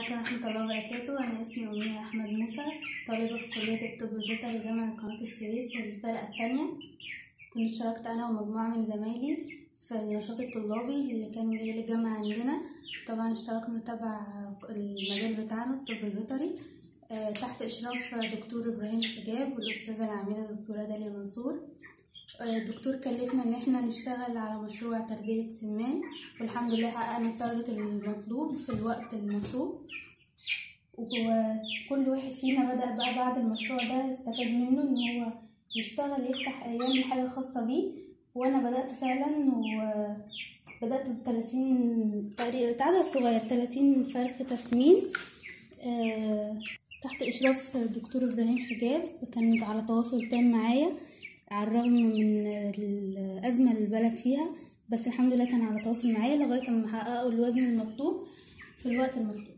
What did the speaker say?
ورحمة الله وبركاته أنا اسمي أمنية أحمد موسى طالبة في كلية الطب البيطري جامعة قناة السويس في الفرقة التانية كنت اشتركت أنا ومجموعة من زمايلي في النشاط الطلابي اللي كان جاي للجامعة عندنا طبعا اشتركنا تبع المجال بتاعنا الطب البيطري آه، تحت إشراف دكتور إبراهيم حجاب والأستاذة العميدة دكتورة داليا منصور آه، الدكتور كلفنا إن احنا نشتغل على مشروع تربية سمان والحمد لله حققنا التارجت المطلوب في الوقت المطلوب وكل واحد فينا بدأ بقى بعد المشروع ده يستفاد منه إن هو يشتغل يفتح يعمل حاجة خاصة بيه وأنا بدأت فعلا وبدأت بتلاتين تقريبا عدد صغير تلاتين فرخ تسمين آه، تحت إشراف دكتور إبراهيم حجاب كان على تواصل تام معايا على الرغم من الأزمة اللي البلد فيها بس الحمد لله كان على تواصل معايا لغاية ما حققوا الوزن المطلوب في الوقت المطلوب